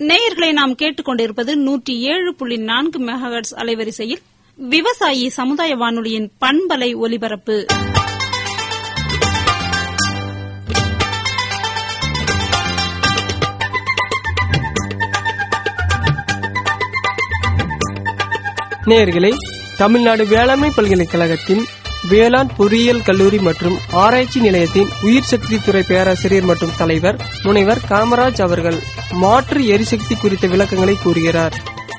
நேயர்களை நாம் கேட்டுக்கொண்டிருப்பது நூற்றி ஏழு புள்ளி நான்கு மெகாஹெட்ஸ் அலைவரிசையில் விவசாயி சமுதாய வானொலியின் பண்பலை ஒலிபரப்பு நேயர்களே தமிழ்நாடு வேளாண்மை பல்கலைக்கழகத்தின் வேளாண் பொறியியல் கல்லூரி மற்றும் ஆராய்ச்சி நிலையத்தின் உயிர் சக்தி துறை பேராசிரியர் மற்றும் தலைவர் முனைவர் காமராஜ் அவர்கள் மாற்று எரிசக்தி குறித்த விளக்கங்களை கூறுகிறார்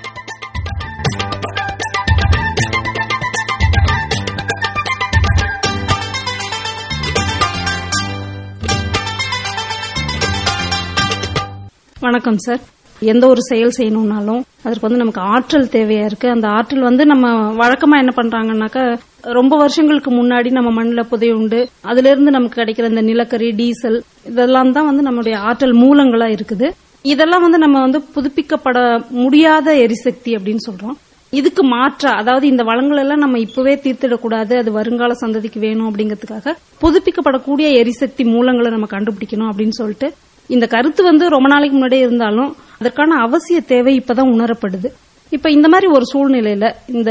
வணக்கம் சார் எந்த ஒரு செயல் செய்யணும்னாலும் அதற்கு வந்து நமக்கு ஆற்றல் தேவையா இருக்கு அந்த ஆற்றல் வந்து நம்ம வழக்கமா என்ன பண்றாங்கன்னாக்கா ரொம்ப வருஷங்களுக்கு முன்னாடி நம்ம மண்ணில் புதையுண்டு அதுல இருந்து நமக்கு கிடைக்கிற இந்த நிலக்கரி டீசல் இதெல்லாம் தான் வந்து நம்மளுடைய ஆற்றல் மூலங்களா இருக்குது இதெல்லாம் வந்து நம்ம வந்து புதுப்பிக்கப்பட முடியாத எரிசக்தி அப்படின்னு சொல்றோம் இதுக்கு மாற்றா அதாவது இந்த வளங்கள் எல்லாம் நம்ம இப்பவே தீர்த்திடக்கூடாது அது வருங்கால சந்ததிக்கு வேணும் அப்படிங்கிறதுக்காக புதுப்பிக்கப்படக்கூடிய எரிசக்தி மூலங்களை நம்ம கண்டுபிடிக்கணும் அப்படின்னு சொல்லிட்டு இந்த கருத்து வந்து ரொம்ப நாளைக்கு முன்னாடியே இருந்தாலும் அதற்கான அவசிய தேவை இப்பதான் உணரப்படுது இப்ப இந்த மாதிரி ஒரு சூழ்நிலையில இந்த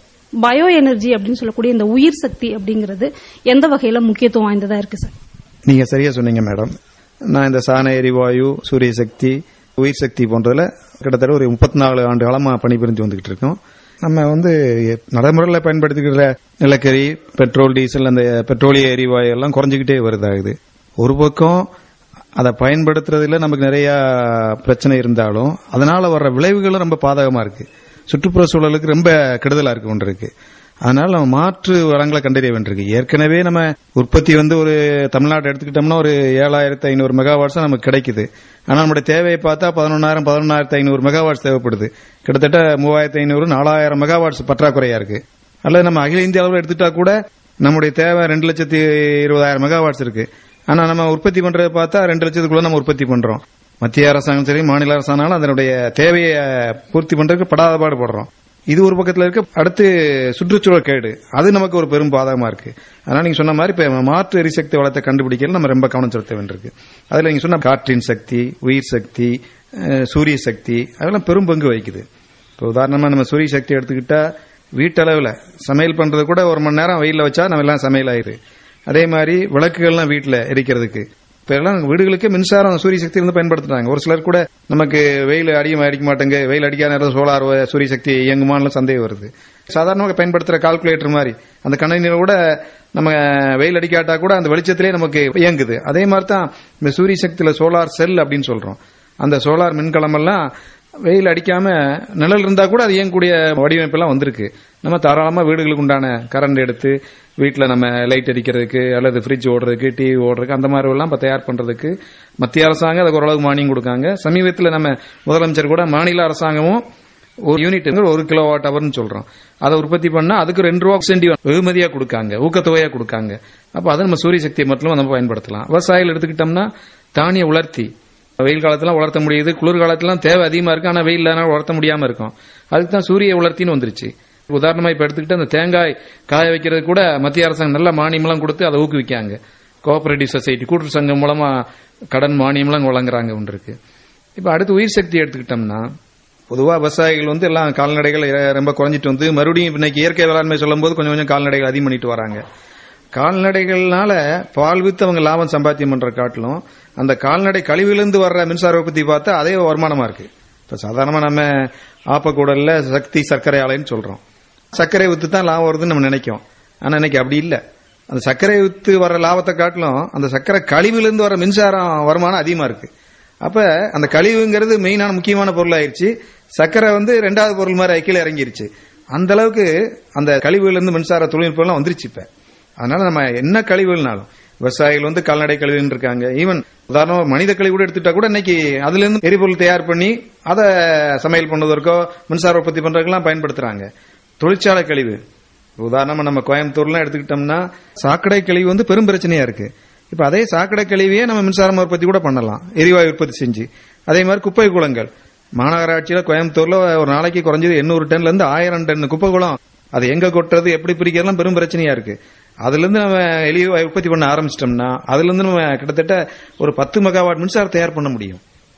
பயோ எனர்ஜி அப்படின்னு சொல்லக்கூடிய இந்த உயிர் சக்தி அப்படிங்கிறது எந்த வகையில முக்கியத்துவம் வாய்ந்ததா இருக்கு சார் நீங்க சரியா சொன்னீங்க மேடம் நான் இந்த சாண எரிவாயு சூரிய சக்தி உயிர் சக்தி போன்றதுல கிட்டத்தட்ட ஒரு முப்பத்தி நாலு ஆண்டு காலமா பணிபுரிஞ்சு வந்துகிட்டு இருக்கோம் நம்ம வந்து நடைமுறையில் பயன்படுத்திக்கிற நிலக்கரி பெட்ரோல் டீசல் அந்த பெட்ரோலிய எரிவாயு எல்லாம் குறைஞ்சிக்கிட்டே வருதாகுது ஒரு பக்கம் அதை பயன்படுத்துறதுல நமக்கு நிறைய பிரச்சனை இருந்தாலும் அதனால வர்ற விளைவுகளும் ரொம்ப பாதகமா இருக்கு சுற்றுப்புற சூழலுக்கு ரொம்ப கெடுதலா இருக்கு ஒன்று இருக்கு அதனால நம்ம மாற்று வளங்களை கண்டறிய வேண்டியிருக்கு ஏற்கனவே நம்ம உற்பத்தி வந்து ஒரு தமிழ்நாடு எடுத்துக்கிட்டோம்னா ஒரு ஏழாயிரத்தி ஐநூறு மெகாவாட்ஸ் நமக்கு கிடைக்குது ஆனா நம்முடைய தேவையை பார்த்தா பதினொன்னாயிரம் பதினொன்னாயிரத்தி ஐநூறு மெகாவாட்ஸ் தேவைப்படுது கிட்டத்தட்ட மூவாயிரத்தி ஐநூறு நாலாயிரம் மெகாவாட்ஸ் பற்றாக்குறையா இருக்கு அல்லது நம்ம அகில இந்திய அளவில் எடுத்துட்டா கூட நம்முடைய தேவை ரெண்டு லட்சத்தி இருபதாயிரம் மெகாவாட்ஸ் இருக்கு ஆனா நம்ம உற்பத்தி பண்றதை பார்த்தா ரெண்டு லட்சத்துக்குள்ள நம்ம உற்பத்தி பண்றோம் மத்திய அரசாங்கம் சரி மாநில அரசாங்கம் அதனுடைய தேவையை பூர்த்தி பண்றதுக்கு படாத பாடுபடுறோம் இது ஒரு பக்கத்துல இருக்க அடுத்து சுற்றுச்சூழல் கேடு அது நமக்கு ஒரு பெரும் பாதகமா இருக்கு அதனால நீங்க சொன்ன மாதிரி இப்ப மாற்று எரிசக்தி வளத்தை கண்டுபிடிக்கல நம்ம ரொம்ப கவனம் செலுத்த வேண்டியிருக்கு அதுல நீங்க சொன்ன காற்றின் சக்தி உயிர் சக்தி சூரிய சக்தி அதெல்லாம் பெரும் பங்கு வகிக்குது இப்போ உதாரணமா நம்ம சூரிய சக்தி எடுத்துக்கிட்டா வீட்டளவுல சமையல் பண்றது கூட ஒரு மணி நேரம் வெயில வச்சா நம்ம எல்லாம் சமையல் ஆயிரு அதே மாதிரி விளக்குகள்லாம் வீட்டுல எரிக்கிறதுக்கு இப்ப எல்லாம் வீடுகளுக்கு மின்சாரம் சூரிய சக்தி இருந்து பயன்படுத்துறாங்க ஒரு சிலர் கூட நமக்கு வெயில் அடிக்க அடிக்க மாட்டேங்க வெயில் அடிக்காத நேரம் சோலார் சூரிய சக்தி இயங்குமான்னு சந்தேகம் வருது சாதாரணமாக பயன்படுத்துற கால்குலேட்டர் மாதிரி அந்த கணினியில கூட நம்ம வெயில் அடிக்காட்டா கூட அந்த வெளிச்சத்திலே நமக்கு இயங்குது அதே மாதிரி தான் இந்த சூரிய சக்தியில சோலார் செல் அப்படின்னு சொல்றோம் அந்த சோலார் மின்கலம் எல்லாம் வெயில் அடிக்காம நிழல் இருந்தா கூட அது இயங்கக்கூடிய வடிவமைப்பு எல்லாம் வந்திருக்கு நம்ம தாராளமா வீடுகளுக்கு உண்டான கரண்ட் எடுத்து வீட்டில் நம்ம லைட் அடிக்கிறதுக்கு அல்லது ஃப்ரிட்ஜ் ஓடுறதுக்கு டிவி ஓடுறதுக்கு அந்த மாதிரி எல்லாம் இப்போ தயார் பண்றதுக்கு மத்திய அரசாங்கம் அதுக்கு ஓரளவுக்கு மானியம் கொடுக்காங்க சமீபத்தில் நம்ம முதலமைச்சர் கூட மாநில அரசாங்கமும் ஒரு யூனிட் ஒரு கிலோ வாட் அவர்னு சொல்றோம் அதை உற்பத்தி பண்ணா அதுக்கு ரெண்டு ரூபா சென்டிவ் வெகுமதியா கொடுக்காங்க ஊக்கத்தொகையா கொடுக்காங்க அப்ப அதை நம்ம சூரிய சக்தியை மட்டும் நம்ம பயன்படுத்தலாம் விவசாயிகள் எடுத்துக்கிட்டோம்னா தானிய உலர்த்தி வெயில் காலத்துல வளர்த்த முடியுது குளிர் காலத்துல தேவை அதிகமா இருக்கு ஆனா வெயில் வளர்த்த முடியாம இருக்கும் அதுக்கு தான் சூரிய உலர்த்தின்னு வந்துருச்சு உதாரணமா இப்ப எடுத்துக்கிட்டு அந்த தேங்காய் காய வைக்கிறது கூட மத்திய அரசாங்கம் நல்ல மானியம்லாம் கொடுத்து அதை ஊக்குவிக்காங்க கோஆபரேட்டிவ் சொசைட்டி கூட்டுறவு சங்கம் மூலமா கடன் மானியம்லாம் வழங்குறாங்க ஒன்று இருக்கு இப்ப அடுத்து உயிர் சக்தி எடுத்துக்கிட்டோம்னா பொதுவா விவசாயிகள் வந்து எல்லாம் கால்நடைகள் ரொம்ப குறைஞ்சிட்டு வந்து மறுபடியும் இன்னைக்கு இயற்கை வேளாண்மை சொல்லும் போது கொஞ்சம் கொஞ்சம் கால்நடைகள் அதிகம் பண்ணிட்டு வராங்க கால்நடைகள்னால பால் வித்து அவங்க லாபம் சம்பாத்தியம் பண்ற காட்டிலும் அந்த கால்நடை கழிவிலிருந்து வர்ற மின்சார உற்பத்தி பார்த்தா அதே வருமானமா இருக்கு இப்ப சாதாரணமா நம்ம ஆப்பக்கூடல்ல சக்தி சர்க்கரை ஆலைன்னு சொல்றோம் சர்க்கரை வித்து தான் லாபம் வருதுன்னு நம்ம நினைக்கும் ஆனா இன்னைக்கு அப்படி இல்ல அந்த சர்க்கரை வித்து வர்ற லாபத்தை காட்டிலும் அந்த சர்க்கரை கழிவிலிருந்து வர மின்சாரம் வருமானம் அதிகமா இருக்கு அப்ப அந்த கழிவுங்கிறது மெயினான முக்கியமான பொருள் ஆயிருச்சு சர்க்கரை வந்து ரெண்டாவது பொருள் மாதிரி கீழே இறங்கிருச்சு அந்த அளவுக்கு அந்த கழிவுலேருந்து மின்சார தொழில்நுட்பம் எல்லாம் வந்துருச்சு இப்ப அதனால நம்ம என்ன கழிவுகள்னாலும் விவசாயிகள் வந்து கால்நடை கழிவுன்னு இருக்காங்க ஈவன் உதாரணமா மனித கழிவு கூட எடுத்துட்டா கூட இன்னைக்கு அதுல இருந்து எரிபொருள் தயார் பண்ணி அதை சமையல் பண்ணுவதற்கோ மின்சார உற்பத்தி பண்றதுக்கெல்லாம் பயன்படுத்துறாங்க தொழிற்சாலை கழிவு உதாரணமா நம்ம கோயம்புத்தூர்லாம் எடுத்துக்கிட்டோம்னா சாக்கடை கழிவு வந்து பெரும் பிரச்சனையா இருக்கு இப்ப அதே சாக்கடை கழிவையே நம்ம மின்சாரம் உற்பத்தி கூட பண்ணலாம் எரிவாயு உற்பத்தி செஞ்சு அதே மாதிரி குப்பை குளங்கள் மாநகராட்சியில கோயம்புத்தூர்ல ஒரு நாளைக்கு குறைஞ்சது எண்ணூறு டன்ல இருந்து ஆயிரம் டன் குப்பை குளம் அது எங்க கொட்டுறது எப்படி பிரிக்கிறதுலாம் பெரும் பிரச்சனையா இருக்கு அதுல இருந்து நம்ம எளிய உற்பத்தி பண்ண ஆரம்பிச்சிட்டோம்னா அதுல இருந்து நம்ம கிட்டத்தட்ட ஒரு பத்து மெகாவாட் மின்சாரம் தயார் பண்ண முடியும்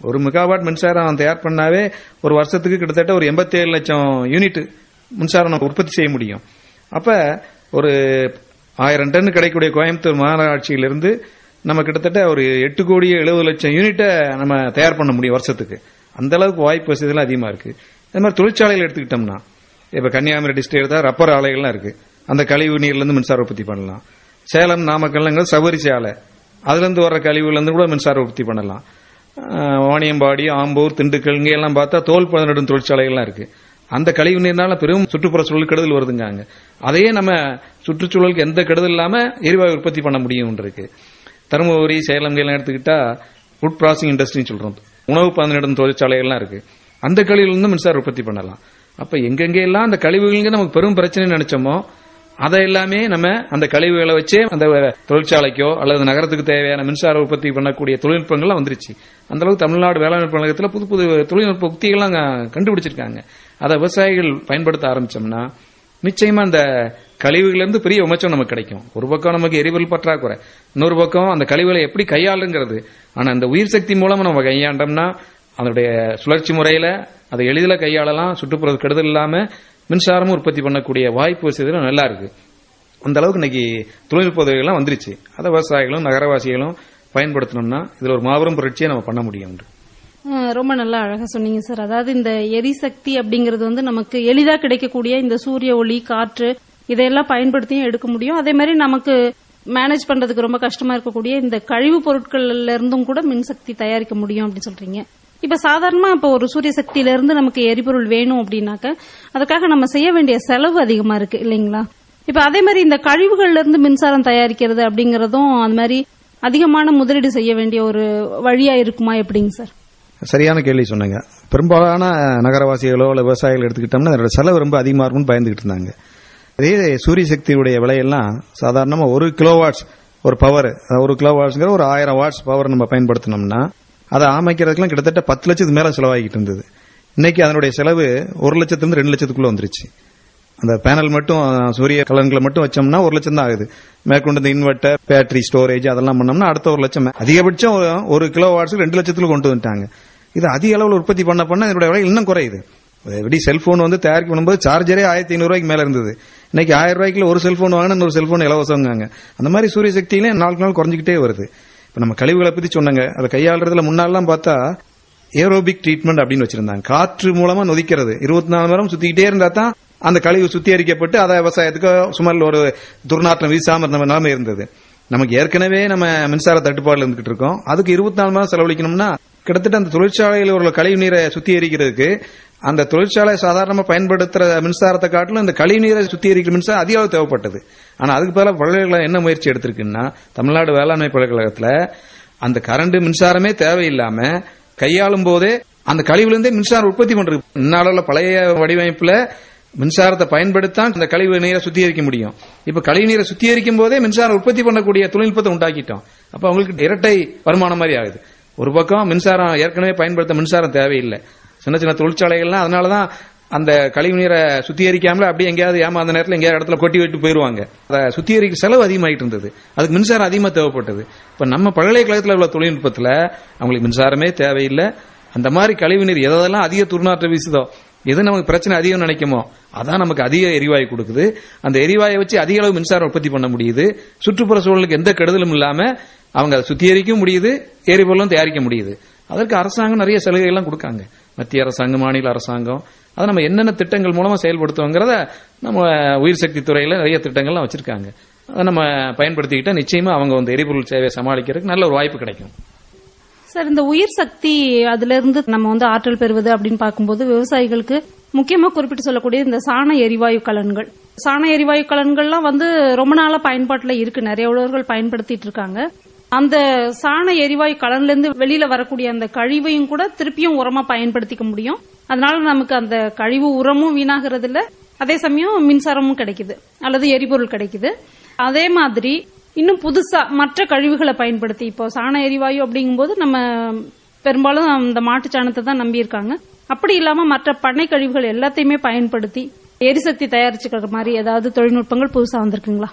ஒரு மெகாவாட் மின்சாரம் தயார் பண்ணாவே ஒரு வருஷத்துக்கு கிட்டத்தட்ட ஒரு 87 லட்சம் யூனிட் மின்சாரம் நம்ம உற்பத்தி செய்ய முடியும் அப்ப ஒரு ஆயிரம் டன் கிடைக்கக்கூடிய கோயம்புத்தூர் மாநகராட்சியிலிருந்து நம்ம கிட்டத்தட்ட ஒரு எட்டு கோடி எழுபது லட்சம் யூனிட்டை நம்ம தயார் பண்ண முடியும் வருஷத்துக்கு அந்த அளவுக்கு வாய்ப்பு வசதிகள் அதிகமா இருக்கு அதே மாதிரி தொழிற்சாலைகள் எடுத்துக்கிட்டோம்னா இப்ப கன்னியாகுமரி டிஸ்ட்ரிக்ட் எடுத்தா ரப்பர் ஆலைகள்லாம் இருக்கு அந்த கழிவு நீர்ல இருந்து மின்சார உற்பத்தி பண்ணலாம் சேலம் நாமக்கல்ங்கிறது சபரிசி ஆலை அதுல இருந்து வர்ற கழிவுல இருந்து கூட மின்சார உற்பத்தி பண்ணலாம் ஆஹ் வாணியம்பாடி ஆம்பூர் திண்டுக்கல் இங்க எல்லாம் பார்த்தா தோல் பதனிடும் தொழிற்சாலைகள்லாம் இருக்கு அந்த கழிவு நீர்னால பெரும் சுற்றுப்புற சூழல் கெடுதல் வருதுங்காங்க அதையே நம்ம சுற்றுச்சூழலுக்கு எந்த கெடுதல் இல்லாம எரிவாயு உற்பத்தி பண்ண முடியும் இருக்கு தருமபுரி சேலம் எல்லாம் எடுத்துக்கிட்டா ஃபுட் ப்ராசஸிங் இண்டஸ்ட்ரின்னு சொல்றோம் உணவு பதனிடும் தொழிற்சாலைகள்லாம் இருக்கு அந்த கழிவுல இருந்து மின்சார உற்பத்தி பண்ணலாம் அப்ப எங்கெங்க எல்லாம் அந்த கழிவுகளுக்கு நமக்கு பெரும் பிரச்சனை நினைச்சோமோ அதை எல்லாமே நம்ம அந்த கழிவுகளை வச்சே அந்த தொழிற்சாலைக்கோ அல்லது நகரத்துக்கு தேவையான மின்சார உற்பத்தி பண்ணக்கூடிய தொழில்நுட்பங்கள்லாம் வந்துருச்சு அந்த அளவுக்கு தமிழ்நாடு வேளாண் பல்கலைக்கழகத்தில் புது புது தொழில்நுட்ப உத்திகள்லாம் அங்க கண்டுபிடிச்சிருக்காங்க அதை விவசாயிகள் பயன்படுத்த ஆரம்பிச்சோம்னா நிச்சயமா அந்த கழிவுகள்ல இருந்து பெரிய உமச்சம் நமக்கு கிடைக்கும் ஒரு பக்கம் நமக்கு எரிபொருள் பற்றாக்குறை இன்னொரு பக்கம் அந்த கழிவுகளை எப்படி கையாளுங்கிறது ஆனா அந்த உயிர் சக்தி மூலமா நம்ம கையாண்டோம்னா அதனுடைய சுழற்சி முறையில அதை எளிதில் கையாளலாம் சுற்றுப்புற கெடுதல் இல்லாம மின்சாரமும் உற்பத்தி பண்ணக்கூடிய வாய்ப்பு வசதிகளும் நல்லா இருக்கு அந்த அளவுக்கு இன்னைக்கு தொழில்நுட்ப உதவிகள்லாம் வந்துருச்சு அதை விவசாயிகளும் நகரவாசிகளும் பயன்படுத்தினோம்னா இதுல ஒரு மாபெரும் புரட்சியை நம்ம பண்ண முடியும் அஹ் ரொம்ப நல்லா அழகா சொன்னீங்க சார் அதாவது இந்த எரிசக்தி அப்படிங்கிறது வந்து நமக்கு எளிதா கிடைக்கக்கூடிய இந்த சூரிய ஒளி காற்று இதையெல்லாம் பயன்படுத்தியும் எடுக்க முடியும் அதே மாதிரி நமக்கு மேனேஜ் பண்றதுக்கு ரொம்ப கஷ்டமா இருக்கக்கூடிய இந்த கழிவுப் பொருட்கள்ல இருந்தும் கூட மின்சக்தி தயாரிக்க முடியும் அப்படின்னு சொல்றீங்க இப்ப சாதாரணமா இப்ப ஒரு சூரிய சக்தியில இருந்து நமக்கு எரிபொருள் வேணும் அப்படின்னாக்க அதுக்காக நம்ம செய்ய வேண்டிய செலவு அதிகமா இருக்கு இல்லைங்களா இப்ப அதே மாதிரி இந்த கழிவுகள்ல இருந்து மின்சாரம் தயாரிக்கிறது அப்படிங்கறதும் அந்த மாதிரி அதிகமான முதலீடு செய்ய வேண்டிய ஒரு வழியா இருக்குமா எப்படிங்க சார் சரியான கேள்வி சொன்னீங்க பெரும்பாலான நகரவாசிகளோ அல்ல விவசாயிகள் எடுத்துக்கிட்டோம்னா அதோட செலவு ரொம்ப அதிகமா இருக்கும்னு பயந்துகிட்டு இருந்தாங்க அதே சூரிய சக்தியுடைய விலையெல்லாம் சாதாரணமா ஒரு கிலோ வாட்ஸ் ஒரு பவர் ஒரு கிலோ வாட்ஸ்ங்கிற ஒரு ஆயிரம் வாட்ஸ் பவர் நம்ம பயன்படுத்தினோம்னா அதை அமைக்கிறதுக்குலாம் கிட்டத்தட்ட பத்து லட்சத்துக்கு மேல செலவாகிட்டு இருந்தது இன்னைக்கு அதனுடைய செலவு ஒரு லட்சத்திலிருந்து ரெண்டு லட்சத்துக்குள்ள வந்துருச்சு அந்த பேனல் மட்டும் சூரிய கலன்களை மட்டும் வச்சோம்னா ஒரு லட்சம் தான் ஆகுது மேற்கொண்டு இந்த இன்வெர்டர் பேட்டரி ஸ்டோரேஜ் அதெல்லாம் பண்ணோம்னா அடுத்த ஒரு லட்சம் அதிகபட்சம் ஒரு- ஒரு கிலோ வாட்ஸ் ரெண்டு லட்சத்துல கொண்டு வந்துட்டாங்க இது அதிக அளவில் உற்பத்தி பண்ண பண்ண இதனுடைய விலை இன்னும் குறையுது எப்படி செல்போன் வந்து தயாரிக்க பண்ணும்போது சார்ஜரே ஆயிரத்தி ஐநூறு ரூபாய்க்கு மேல இருந்தது இன்னைக்கு ஆயிரம் ரூபாய்க்குள்ள ஒரு செல்போன் வாங்கினா இன்னொரு செல்போன் இலவசங்காங்க அந்த மாதிரி சூரிய சக்தியிலே நாளுக்கு நாள் குறைஞ்சிக்கிட்டே வருது இப்ப நம்ம கழிவுகளை பத்தி சொன்னாங்க அதை கையாளுறதுல முன்னாலாம் பார்த்தா ஏரோபிக் ட்ரீட்மெண்ட் அப்படின்னு வச்சிருந்தாங்க காற்று மூலமா நொதிக்கிறது இருபத்தி நாலு மணி நேரம் சுத்திக்கிட்டே இருந்தா தான் அந்த கழிவு சுத்திகரிக்கப்பட்டு அதை விவசாயத்துக்கு சுமார் ஒரு துர்நாற்றம் வீசாம இருந்த நிலைமை இருந்தது நமக்கு ஏற்கனவே நம்ம மின்சார தட்டுப்பாடுல இருந்துகிட்டு இருக்கோம் அதுக்கு இருபத்தி நாலு மணி நேரம் செலவழிக்கணும்னா கிட்டத்தட்ட அந்த தொழிற்சாலையில் உள்ள கழிவு நீரை சுத்திகரிக்கிறதுக்கு அந்த தொழிற்சாலை சாதாரணமா பயன்படுத்துற மின்சாரத்தை காட்டிலும் இந்த கழிவு நீரை சுத்திகரிக்கிற மின்சாரம் அதிக அளவு தேவைப்பட்டது ஆனா அதுக்கு பதிலாக பல்கலைக்கழகம் என்ன முயற்சி எடுத்திருக்குன்னா தமிழ்நாடு வேளாண்மை பல்கலைக்கழகத்துல அந்த கரண்ட் மின்சாரமே தேவையில்லாம கையாளும் போதே அந்த கழிவுல இருந்தே மின்சாரம் உற்பத்தி பண்றது இந்நாளில் பழைய வடிவமைப்புல மின்சாரத்தை பயன்படுத்தான் அந்த கழிவு நீரை சுத்திகரிக்க முடியும் இப்ப கழிவு நீரை சுத்திகரிக்கும் போதே மின்சாரம் உற்பத்தி பண்ணக்கூடிய தொழில்நுட்பத்தை உண்டாக்கிட்டோம் அப்ப அவங்களுக்கு இரட்டை வருமானம் மாதிரி ஆகுது ஒரு பக்கம் மின்சாரம் ஏற்கனவே பயன்படுத்த மின்சாரம் தேவையில்லை சின்ன சின்ன தொழிற்சாலைகள்லாம் அதனாலதான் அந்த கழிவு நீரை சுத்திகரிக்காமல அப்படியே எங்கேயாவது ஏமாந்த நேரத்தில் எங்கேயாவது இடத்துல கொட்டி விட்டு போயிருவாங்க அதை சுத்திகரிக்க செலவு அதிகமாயிட்டு இருந்தது அதுக்கு மின்சாரம் அதிகமா தேவைப்பட்டது இப்ப நம்ம பல்கலைக்கழகத்தில் உள்ள தொழில்நுட்பத்துல அவங்களுக்கு மின்சாரமே தேவையில்லை அந்த மாதிரி கழிவு நீர் எதெல்லாம் அதிக துர்நாற்றம் வீசுதோ எது நமக்கு பிரச்சனை அதிகம் நினைக்குமோ அதான் நமக்கு அதிக எரிவாயு கொடுக்குது அந்த எரிவாயை வச்சு அதிக அளவு மின்சாரம் உற்பத்தி பண்ண முடியுது சுற்றுப்புற சூழலுக்கு எந்த கெடுதலும் இல்லாம அவங்க அதை சுத்திகரிக்கவும் முடியுது எரிபொருளும் தயாரிக்க முடியுது அதற்கு அரசாங்கம் நிறைய சலுகைகள்லாம் கொடுக்காங்க மத்திய அரசாங்கம் மாநில அரசாங்கம் அதை நம்ம என்னென்ன திட்டங்கள் மூலமா செயல்படுத்துவோங்கிறத நம்ம உயிர் சக்தி துறையில நிறைய திட்டங்கள்லாம் வச்சிருக்காங்க அதை நம்ம பயன்படுத்திக்கிட்டா நிச்சயமா அவங்க வந்து எரிபொருள் சேவையை சமாளிக்கிறதுக்கு நல்ல ஒரு வாய்ப்பு கிடைக்கும் சார் இந்த உயிர் சக்தி அதுல இருந்து நம்ம வந்து ஆற்றல் பெறுவது அப்படின்னு பார்க்கும்போது விவசாயிகளுக்கு முக்கியமா குறிப்பிட்டு சொல்லக்கூடிய இந்த சாண எரிவாயு கலன்கள் சாண எரிவாயு கலன்கள்லாம் வந்து ரொம்ப நாளா பயன்பாட்டுல இருக்கு நிறைய உழவர்கள் பயன்படுத்திட்டு இருக்காங்க அந்த சாண எரிவாயு கலன்ல இருந்து வெளியில வரக்கூடிய அந்த கழிவையும் கூட திருப்பியும் உரமா பயன்படுத்திக்க முடியும் அதனால நமக்கு அந்த கழிவு உரமும் வீணாகிறது இல்ல அதே சமயம் மின்சாரமும் கிடைக்குது அல்லது எரிபொருள் கிடைக்குது அதே மாதிரி இன்னும் புதுசா மற்ற கழிவுகளை பயன்படுத்தி இப்போ சாண எரிவாயு அப்படிங்கும்போது நம்ம பெரும்பாலும் அந்த மாட்டு சாணத்தை தான் நம்பி இருக்காங்க அப்படி இல்லாம மற்ற பண்ணை கழிவுகள் எல்லாத்தையுமே பயன்படுத்தி எரிசக்தி தயாரிச்சுக்கிற மாதிரி ஏதாவது தொழில்நுட்பங்கள் புதுசா வந்திருக்குங்களா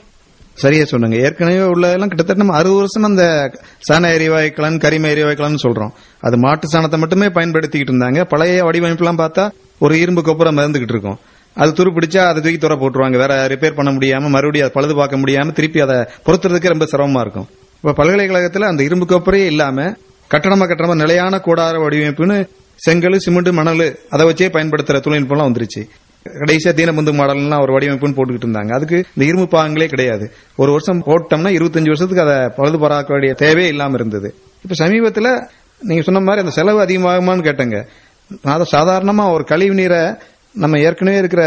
சரியா சொன்னாங்க ஏற்கனவே உள்ளதெல்லாம் கிட்டத்தட்ட நம்ம அறுபது வருஷம் அந்த சாண எரிவாயு கலன் கரிம எரிவாயு கலன் சொல்றோம் அது மாட்டு சாணத்தை மட்டுமே பயன்படுத்திக்கிட்டு இருந்தாங்க பழைய வடிவமைப்புலாம் பார்த்தா ஒரு இரும்பு கொப்புரம் மறந்துகிட்டு இருக்கும் அது துரு பிடிச்சா அதை தூக்கி துற போட்டுருவாங்க வேற ரிப்பேர் பண்ண முடியாம மறுபடியும் அதை பழுது பார்க்க முடியாம திருப்பி அதை பொருத்துறதுக்கு ரொம்ப சிரமமா இருக்கும் இப்ப பல்கலைக்கழகத்துல அந்த இரும்பு கொப்பரையே இல்லாம கட்டணமா கட்டணமா நிலையான கூடார வடிவமைப்புன்னு செங்கல் சிமெண்ட் மணல் அதை வச்சே பயன்படுத்துற தொழில்நுட்பம்லாம் வந்துருச்சு கடைசியா தீனபந்து மாடல்லாம் ஒரு வடிவமைப்புன்னு போட்டுக்கிட்டு இருந்தாங்க அதுக்கு இந்த இரும்பு பாகங்களே கிடையாது ஒரு வருஷம் போட்டோம்னா இருபத்தஞ்சு வருஷத்துக்கு அதை பழுது பராக்க வேண்டிய தேவையே இல்லாம இருந்தது இப்ப சமீபத்துல நீங்க சொன்ன மாதிரி அந்த செலவு அதிகமாகுமான்னு கேட்டங்க அதை சாதாரணமா ஒரு கழிவு நீரை நம்ம ஏற்கனவே இருக்கிற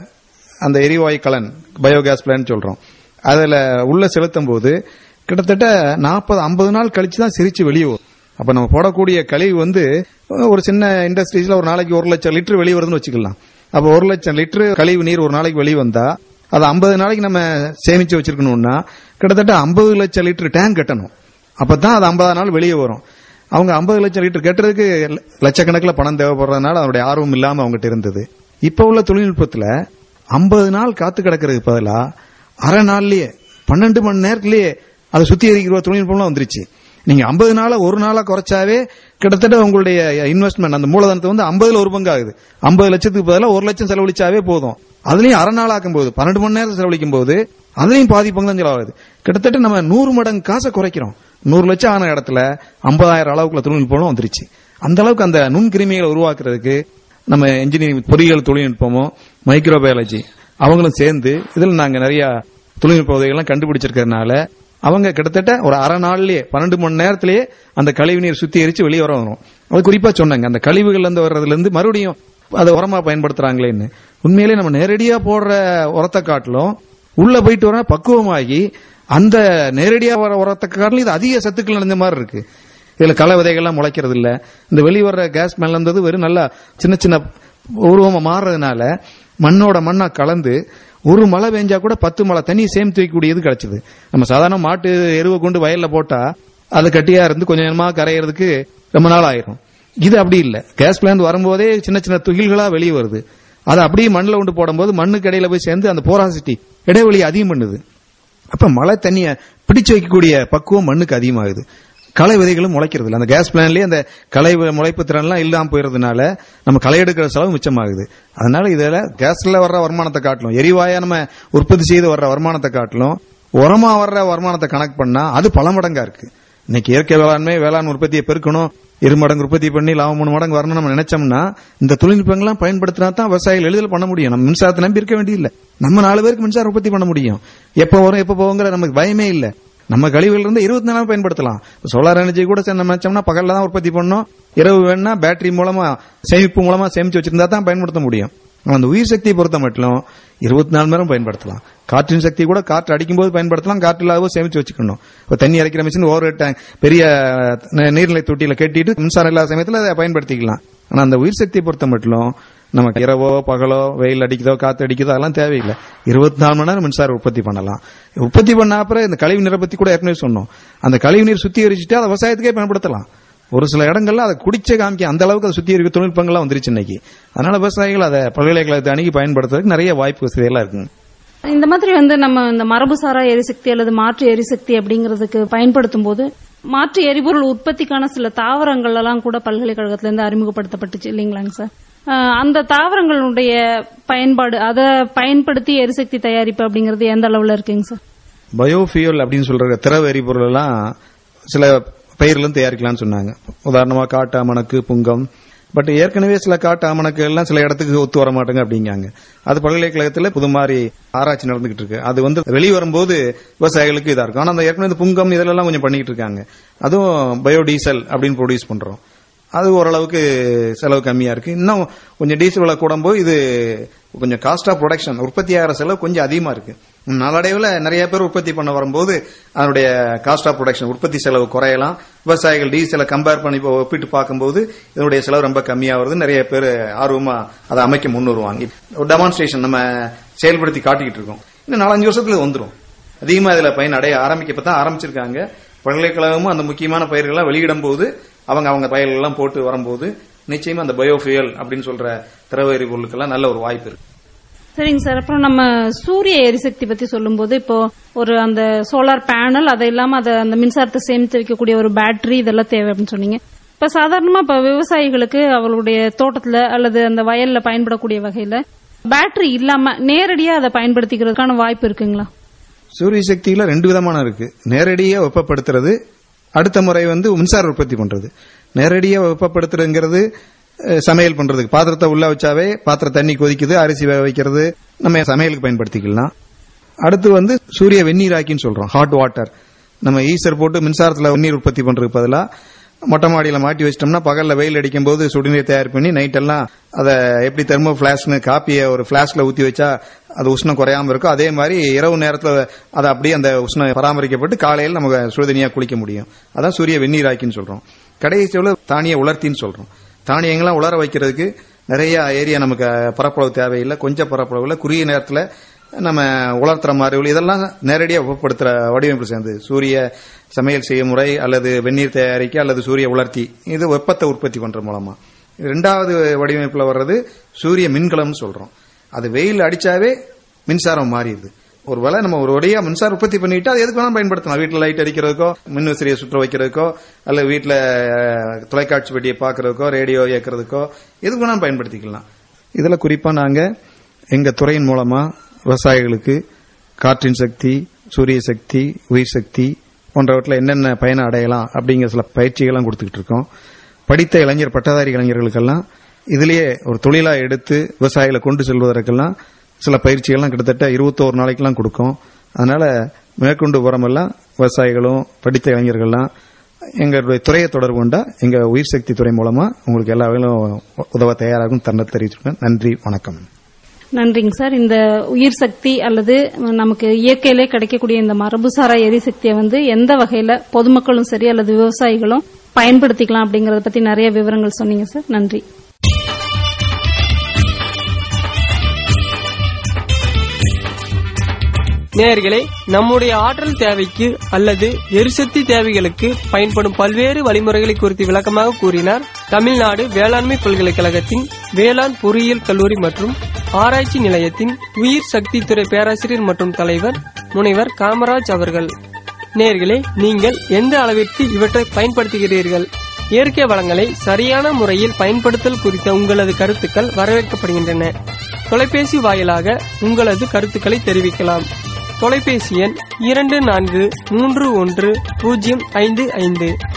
அந்த எரிவாயு கலன் பயோகேஸ் பிளான் சொல்றோம் அதுல உள்ள செலுத்தும் போது கிட்டத்தட்ட நாற்பது ஐம்பது நாள் கழிச்சு தான் சிரிச்சு வெளியே வரும் அப்ப நம்ம போடக்கூடிய கழிவு வந்து ஒரு சின்ன இண்டஸ்ட்ரீஸ்ல ஒரு நாளைக்கு ஒரு லட்சம் லிட்டர் வெளியே வருதுன்னு வச்சுக்கலாம் அப்ப ஒரு லட்சம் லிட்டர் கழிவு நீர் ஒரு நாளைக்கு வெளியே வந்தா அது ஐம்பது நாளைக்கு நம்ம சேமிச்சு வச்சிருக்கணும்னா கிட்டத்தட்ட ஐம்பது லட்சம் லிட்டர் டேங்க் கட்டணும் அப்பதான் அது ஐம்பது நாள் வெளியே வரும் அவங்க ஐம்பது லட்சம் லிட்டர் கட்டுறதுக்கு லட்சக்கணக்கில் பணம் தேவைப்படுறதுனால அவருடைய ஆர்வம் இல்லாம அவங்ககிட்ட இருந்தது இப்ப உள்ள தொழில்நுட்பத்துல ஐம்பது நாள் காத்து கிடக்கிறதுக்கு பதிலா அரை நாள்லயே பன்னெண்டு மணி நேரத்திலேயே அதை சுத்திகரிக்கிற தொழில்நுட்பம்லாம் வந்துருச்சு நீங்க ஐம்பது நாள ஒரு நாளா குறைச்சாவே கிட்டத்தட்ட உங்களுடைய இன்வெஸ்ட்மெண்ட் அந்த மூலதனத்தை வந்து ஐம்பதுல ஒரு பங்கு ஆகுது ஐம்பது லட்சத்துக்கு பதிலாக ஒரு லட்சம் செலவழிச்சாவே போதும் அதுலயும் அரை நாள் ஆக்கும் போது பன்னெண்டு மணி நேரம் செலவழிக்கும் போது அதுலயும் பாதி பங்கு தான் செலவாகுது கிட்டத்தட்ட நம்ம நூறு மடங்கு காசை குறைக்கிறோம் நூறு லட்சம் ஆன இடத்துல ஐம்பதாயிரம் அளவுக்குள்ள தொழில்நுட்பமும் வந்துருச்சு அந்த அளவுக்கு அந்த நுண்கிருமிகளை உருவாக்குறதுக்கு நம்ம இன்ஜினியரிங் பொறியியல் தொழில்நுட்பமும் மைக்ரோபயாலஜி அவங்களும் சேர்ந்து இதில் நாங்க நிறைய தொழில்நுட்ப உதவிகள்லாம் கண்டுபிடிச்சிருக்கிறதுனால அவங்க கிட்டத்தட்ட ஒரு அரை நாள்லயே பன்னெண்டு மணி நேரத்திலேயே அந்த கழிவு நீர் சுத்திகரிச்சு வெளியே வர வரும் அது குறிப்பா சொன்னாங்க அந்த கழிவுகள்ல இருந்து வர்றதுல இருந்து மறுபடியும் அதை உரமா பயன்படுத்துறாங்களேன்னு உண்மையிலேயே நம்ம நேரடியா போடுற உரத்தை காட்டிலும் உள்ள போயிட்டு வர பக்குவமாகி அந்த நேரடியா வர உரத்தை காட்டிலும் இது அதிக சத்துக்கள் நிறைஞ்ச மாதிரி இருக்கு இதுல களை விதைகள்லாம் முளைக்கிறது இல்ல இந்த வெளி வர்ற கேஸ் மேல இருந்தது வெறும் நல்லா சின்ன சின்ன உருவமா மாறுறதுனால மண்ணோட மண்ணா கலந்து ஒரு மழை பெஞ்சா கூட பத்து மழை தண்ணி சேமித்து வைக்கக்கூடியது கிடைச்சது நம்ம சாதாரண மாட்டு எருவை கொண்டு வயல்ல போட்டா அது கட்டியா இருந்து கொஞ்சம் கொஞ்சமா கரையிறதுக்கு ரொம்ப நாள் ஆயிரும் இது அப்படி இல்ல கேஸ் பிளான்ட் வரும்போதே சின்ன சின்ன துகில்களா வெளியே வருது அதை அப்படியே மண்ணில் கொண்டு போடும்போது மண்ணுக்கு இடையில போய் சேர்ந்து அந்த போராசிட்டி இடைவெளி அதிகம் பண்ணுது அப்ப மழை தண்ணிய பிடிச்சு வைக்கக்கூடிய பக்குவம் மண்ணுக்கு அதிகமாகுது களை விதைகளும் முளைக்கிறது இல்லை அந்த கேஸ் பிளான்லயே அந்த களை முளைப்பு திறன்லாம் இல்லாம போயிருந்தனால நம்ம களை எடுக்கிற செலவு மிச்சமாகுது அதனால இதுல கேஸ்ல வர்ற வருமானத்தை காட்டிலும் எரிவாயா நம்ம உற்பத்தி செய்து வர்ற வருமானத்தை காட்டிலும் உரமா வர்ற வருமானத்தை கணக்கு பண்ணா அது பல மடங்கா இருக்கு இன்னைக்கு இயற்கை வேளாண்மை வேளாண் உற்பத்தியை பெருக்கணும் இரு மடங்கு உற்பத்தி பண்ணி லாபம் மூணு மடங்கு வரணும் நம்ம நினைச்சோம்னா இந்த தொழில்நுட்பங்கள்லாம் பயன்படுத்தினா தான் விவசாயிகள் எளிதில் பண்ண முடியும் நம்ம மின்சாரத்தை நம்பி இருக்க வேண்டியதில்லை நம்ம நாலு பேருக்கு மின்சாரம் உற்பத்தி பண்ண முடியும் எப்ப வரும் எப்ப போகுங்கிற நமக்கு பயமே இல்லை நம்ம கழிவுகள் இருந்து இருபத்தி நாலு பயன்படுத்தலாம் சோலார் எனர்ஜி கூட சரி நம்ம நினைச்சோம்னா பகல்ல தான் உற்பத்தி பண்ணோம் இரவு வேணா பேட்டரி மூலமா சேமிப்பு மூலமா சேமிச்சு வச்சிருந்தா தான் பயன்படுத்த முடியும் ஆனா அந்த உயிர் சக்தியை பொறுத்த மட்டும் இருபத்தி நாலு நேரம் பயன்படுத்தலாம் காற்றின் சக்தி கூட காற்று அடிக்கும் போது பயன்படுத்தலாம் காற்று இல்லாத சேமிச்சு வச்சுக்கணும் இப்போ தண்ணி இறைக்கிற மிஷின் ஓவர் டேங்க் பெரிய ந- நீர்நிலை தொட்டியில கட்டிட்டு மின்சாரம் இல்லாத சமயத்தில் அதை பயன்படுத்திக்கலாம் ஆனா அந்த உயிர் சக்தியை பொறுத்த மட்டும் நமக்கு இரவோ பகலோ வெயில் அடிக்குதோ காத்து அடிக்குதோ அதெல்லாம் தேவையில்லை இருபத்தி நாலு மணி நேரம் மின்சாரம் உற்பத்தி பண்ணலாம் உற்பத்தி பண்ண அப்புறம் இந்த கழிவு நீரை பத்தி கூட ஏற்கனவே சொன்னோம் அந்த கழிவு நீர் சுத்திகரிச்சுட்டு அதை விவசாயத்துக்கே பயன்படுத்தலாம் ஒரு சில இடங்கள்ல அதை குடிச்சே காமிக்க அந்த அளவுக்கு அதை சுத்திகரிக்க தொழில்நுட்பங்கள்லாம் வந்துருச்சு இன்னைக்கு அதனால விவசாயிகள் அதை பல்கலைக்கழகத்தை அணுகி பயன்படுத்துறதுக்கு நிறைய வாய்ப்பு வசதியெல்லாம் இருக்குங்க இந்த மாதிரி வந்து நம்ம இந்த மரபுசாரா எரிசக்தி அல்லது மாற்று எரிசக்தி அப்படிங்கிறதுக்கு பயன்படுத்தும் போது மாற்று எரிபொருள் உற்பத்திக்கான சில தாவரங்கள் எல்லாம் கூட பல்கலைக்கழகத்துல இருந்து அறிமுகப்படுத்தப்பட்டுச்சு இல்லைங்களாங்க சார் அஹ் அந்த தாவரங்களுடைய பயன்பாடு அதை பயன்படுத்தி எரிசக்தி தயாரிப்பு அப்படிங்கிறது எந்த அளவுல இருக்குங்க சார் பயோஃபியூல் அப்படின்னு சொல்ற திரவ எரிபொருள் எல்லாம் சில பயிர்களும் தயாரிக்கலாம்னு சொன்னாங்க உதாரணமா காட்டு அமணக்கு புங்கம் பட் ஏற்கனவே சில காட்டு அமணக்கு எல்லாம் சில இடத்துக்கு ஒத்து வர மாட்டேங்க அப்படிங்காங்க அது பல்கலைக்கழகத்துல புது மாதிரி ஆராய்ச்சி நடந்துகிட்டு இருக்கு அது வந்து வெளியே வரும்போது விவசாயிகளுக்கு இதா இருக்கும் ஆனா அந்த ஏற்கனவே இந்த புங்கம் இதெல்லாம் கொஞ்சம் பண்ணிட்டு இருக்காங்க அதுவும் பயோடீசல் அப்படின்னு ப்ரொடியூஸ் பண்றோம் அது ஓரளவுக்கு செலவு கம்மியா இருக்கு இன்னும் கொஞ்சம் டீசல் விலை கூடும்போது இது கொஞ்சம் காஸ்ட் ஆஃப் ப்ரொடக்ஷன் உற்பத்தி ஆகிற செலவு கொஞ்சம் அதிகமா இருக்கு நாளடைவில் நிறைய பேர் உற்பத்தி பண்ண வரும்போது அதனுடைய காஸ்ட் ஆஃப் ப்ரொடக்ஷன் உற்பத்தி செலவு குறையலாம் விவசாயிகள் டீசலை கம்பேர் பண்ணி இப்போ ஒப்பிட்டு பார்க்கும்போது இதனுடைய செலவு ரொம்ப கம்மியா வருது நிறைய பேர் ஆர்வமா அதை அமைக்க முன் வருவாங்க ஒரு டெமான்ஸ்ட்ரேஷன் நம்ம செயல்படுத்தி காட்டிக்கிட்டு இருக்கோம் இன்னும் நாலஞ்சு வருஷத்துல வந்துரும் அதிகமா இதுல பயன் அடைய ஆரம்பிக்க தான் ஆரம்பிச்சிருக்காங்க பல்கலைக்கழகமும் அந்த முக்கியமான பயிர்கள்லாம் வெளியிடும் போது அவங்க அவங்க பயிர்கள் எல்லாம் போட்டு வரும்போது நிச்சயமா அந்த பயோஃபியல் அப்படின்னு சொல்ற திரவ எரிபொருளுக்கெல்லாம் நல்ல ஒரு வாய்ப்பு இருக்கு சரிங்க சார் அப்புறம் நம்ம சூரிய எரிசக்தி பத்தி சொல்லும்போது இப்போ ஒரு அந்த சோலார் பேனல் அது இல்லாம அதை அந்த மின்சாரத்தை சேமித்து வைக்கக்கூடிய ஒரு பேட்டரி இதெல்லாம் தேவை அப்படின்னு சொன்னீங்க இப்ப சாதாரணமா இப்ப விவசாயிகளுக்கு அவங்களுடைய தோட்டத்துல அல்லது அந்த வயல்ல பயன்படக்கூடிய வகையில பேட்டரி இல்லாம நேரடியா அதை பயன்படுத்திக்கிறதுக்கான வாய்ப்பு இருக்குங்களா சூரிய சக்தியில ரெண்டு விதமான இருக்கு நேரடியா வெப்பப்படுத்துறது அடுத்த முறை வந்து மின்சார உற்பத்தி பண்றது நேரடியா வெப்பப்படுத்துறதுங்கிறது அஹ், சமையல் பண்றதுக்கு பாத்திரத்தை உள்ள வச்சாவே பாத்திர தண்ணி கொதிக்குது அரிசி வேக வைக்கிறது நம்ம சமையலுக்கு பயன்படுத்திக்கலாம் அடுத்து வந்து சூரிய வெந்நீராக்கின்னு சொல்றோம் ஹாட் வாட்டர் நம்ம ஈஸ்டர் போட்டு மின்சாரத்துல வெந்நீர் உற்பத்தி பண்றதுக்கு பதிலா மொட்டை மாடியில மாட்டி வச்சிட்டோம்னா பகல்ல வெயில் அடிக்கும் போது சுடுநீர் தயார் பண்ணி நைட் எல்லாம் அதை எப்படி தெர்மோ பிளாஷ்னு காப்பியை ஒரு பிளாஷ்ல ஊத்தி வச்சா அது உஷ்ணம் குறையாம இருக்கும் அதே மாதிரி இரவு நேரத்துல அதை அப்படியே அந்த உஷ்ணம் பராமரிக்கப்பட்டு காலையில் நமக்கு சுடுதண்ணியா குளிக்க முடியும் அதான் சூரிய வெந்நீராக்கின்னு சொல்றோம் கடைசியில் தானிய உலர்த்தின்னு சொல்றோம் தானியங்கள்லாம் உலர வைக்கிறதுக்கு நிறைய ஏரியா நமக்கு பரப்பளவு தேவையில்லை கொஞ்சம் பரப்பளவுல குறுகிய நேரத்தில் நம்ம உலர்த்துற மாதிரி உள்ள இதெல்லாம் நேரடியாக வெப்பப்படுத்துற வடிவமைப்பு சேர்ந்து சூரிய சமையல் செய்யும் முறை அல்லது வெந்நீர் தயாரிக்க அல்லது சூரிய உலர்த்தி இது வெப்பத்தை உற்பத்தி பண்ற மூலமா ரெண்டாவது வடிவமைப்புல வர்றது சூரிய மின்கலம்னு சொல்றோம் அது வெயில் அடிச்சாவே மின்சாரம் மாறிடுது ஒருவேளை நம்ம ஒரு ஒரேயா மின்சாரம் உற்பத்தி பண்ணிட்டு அது எதுக்கு வேணாலும் பயன்படுத்தலாம் வீட்டில் லைட் அடிக்கிறதுக்கோ மின் விசிறியை சுற்ற வைக்கிறதுக்கோ அல்ல வீட்டில் தொலைக்காட்சி பெட்டியை பார்க்கறதுக்கோ ரேடியோ இயக்கிறதுக்கோ எதுக்கு வேணாலும் பயன்படுத்திக்கலாம் இதில் குறிப்பா நாங்க எங்க துறையின் மூலமா விவசாயிகளுக்கு காற்றின் சக்தி சூரிய சக்தி உயிர் சக்தி போன்றவற்றில் என்னென்ன பயனை அடையலாம் அப்படிங்கிற சில பயிற்சிகள்லாம் கொடுத்துக்கிட்டு இருக்கோம் படித்த இளைஞர் பட்டதாரி இளைஞர்களுக்கெல்லாம் இதுலயே ஒரு தொழிலா எடுத்து விவசாயிகளை கொண்டு செல்வதற்கெல்லாம் சில பயிற்சிகள்லாம் கிட்டத்தட்ட இருபத்தோரு நாளைக்கெல்லாம் கொடுக்கும் அதனால மேற்கொண்டு போறமெல்லாம் விவசாயிகளும் படித்த இளைஞர்கள்லாம் எங்களுடைய துறையை தொடர்பு கொண்டா எங்க உயிர் சக்தி துறை மூலமா உங்களுக்கு எல்லா வகையிலும் உதவ தயாராகும் தன்னை தெரிவிச்சிருக்கேன் நன்றி வணக்கம் நன்றிங்க சார் இந்த உயிர் சக்தி அல்லது நமக்கு இயற்கையிலே கிடைக்கக்கூடிய இந்த மரபுசாரா எரிசக்தியை வந்து எந்த வகையில பொதுமக்களும் சரி அல்லது விவசாயிகளும் பயன்படுத்திக்கலாம் அப்படிங்கறத பத்தி நிறைய விவரங்கள் சொன்னீங்க சார் நன்றி நேயர்களே நம்முடைய ஆற்றல் தேவைக்கு அல்லது எரிசக்தி தேவைகளுக்கு பயன்படும் பல்வேறு வழிமுறைகளை குறித்து விளக்கமாக கூறினார் தமிழ்நாடு வேளாண்மை பல்கலைக்கழகத்தின் வேளாண் பொறியியல் கல்லூரி மற்றும் ஆராய்ச்சி நிலையத்தின் உயிர் சக்தி துறை பேராசிரியர் மற்றும் தலைவர் முனைவர் காமராஜ் அவர்கள் நேயர்களே நீங்கள் எந்த அளவிற்கு இவற்றை பயன்படுத்துகிறீர்கள் இயற்கை வளங்களை சரியான முறையில் பயன்படுத்தல் குறித்த உங்களது கருத்துக்கள் வரவேற்கப்படுகின்றன தொலைபேசி வாயிலாக உங்களது கருத்துக்களை தெரிவிக்கலாம் தொலைபேசி எண் இரண்டு நான்கு மூன்று ஒன்று பூஜ்ஜியம் ஐந்து ஐந்து